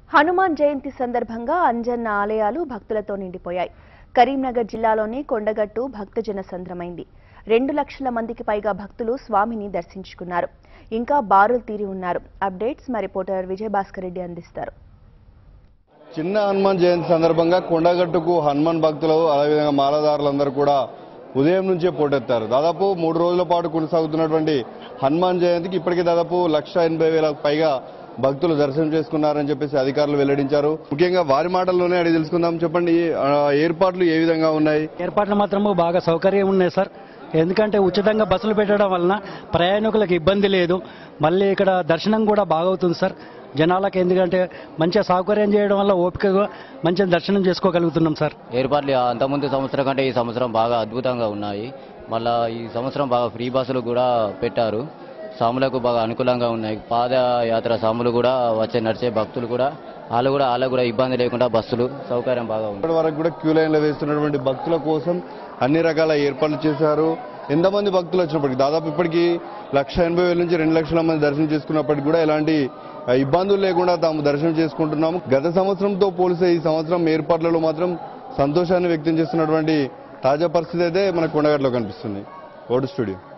హనుమాన్ జయంతి సందర్భంగా అంజన్న ఆలయాలు భక్తులతో నిండిపోయాయి కరీంనగర్ జిల్లాలోని కొండగట్టు భక్తజన సంద్రమైంది రెండు లక్షల మందికి పైగా భక్తులు స్వామిని దర్శించుకున్నారు ఇంకా బారులు తీరి ఉన్నారు అప్డేట్స్ మా రిపోర్టర్ విజయభాస్కర్ రెడ్డి అందిస్తారు చిన్న హనుమాన్ జయంతి సందర్భంగా కొండగట్టుకు హనుమాన్ భక్తులు అదేవిధంగా మాలదారులందరూ కూడా ఉదయం నుంచే పోటెత్తారు దాదాపు మూడు రోజుల పాటు కొనసాగుతున్నటువంటి హనుమాన్ జయంతికి ఇప్పటికే దాదాపు లక్ష ఎనభై వేల పైగా భక్తులు దర్శనం చేసుకున్నారని చెప్పేసి అధికారులు వెల్లడించారు ముఖ్యంగా వారి మాటల్లోనే అడిగి తెలుసుకుందాం చెప్పండి ఆ, ఏర్పాట్లు ఏ విధంగా ఉన్నాయి ఏర్పాట్లు మాత్రము బాగా సౌకర్యం ఉన్నాయి సార్ ఎందుకంటే ఉచితంగా బస్సులు పెట్టడం వలన ప్రయాణికులకు ఇబ్బంది లేదు మళ్ళీ ఇక్కడ దర్శనం కూడా బాగవుతుంది సార్ జనాలకు ఎందుకంటే మంచిగా సౌకర్యం చేయడం వల్ల ఓపికగా మంచిగా దర్శనం చేసుకోగలుగుతున్నాం సార్ ఏర్పాట్లు అంతకుముందు సంవత్సరం కంటే ఈ సంవత్సరం బాగా అద్భుతంగా ఉన్నాయి మళ్ళా ఈ సంవత్సరం బాగా ఫ్రీ బస్సులు కూడా పెట్టారు సాములకు బాగా అనుకూలంగా ఉన్నాయి పాదయాత్ర సాములు కూడా వచ్చే నడిచే భక్తులు కూడా వాళ్ళు కూడా వాళ్ళకు కూడా ఇబ్బంది లేకుండా బస్సులు సౌకర్యం బాగా ఉంది ఇప్పటి వరకు కూడా క్యూ లైన్లో వేస్తున్నటువంటి భక్తుల కోసం అన్ని రకాల ఏర్పాట్లు చేశారు ఎంతమంది భక్తులు వచ్చినప్పటికీ దాదాపు ఇప్పటికీ లక్ష ఎనభై వేల నుంచి రెండు లక్షల మంది దర్శనం చేసుకున్నప్పటికీ కూడా ఎలాంటి ఆ, ఇబ్బందులు లేకుండా తాము దర్శనం చేసుకుంటున్నాము గత సంవత్సరంతో పోలిస్తే ఈ సంవత్సరం ఏర్పాట్లలో మాత్రం సంతోషాన్ని వ్యక్తం చేస్తున్నటువంటి తాజా పరిస్థితి అయితే మన కొండగట్లో కనిపిస్తుంది ఓటు స్టూడియో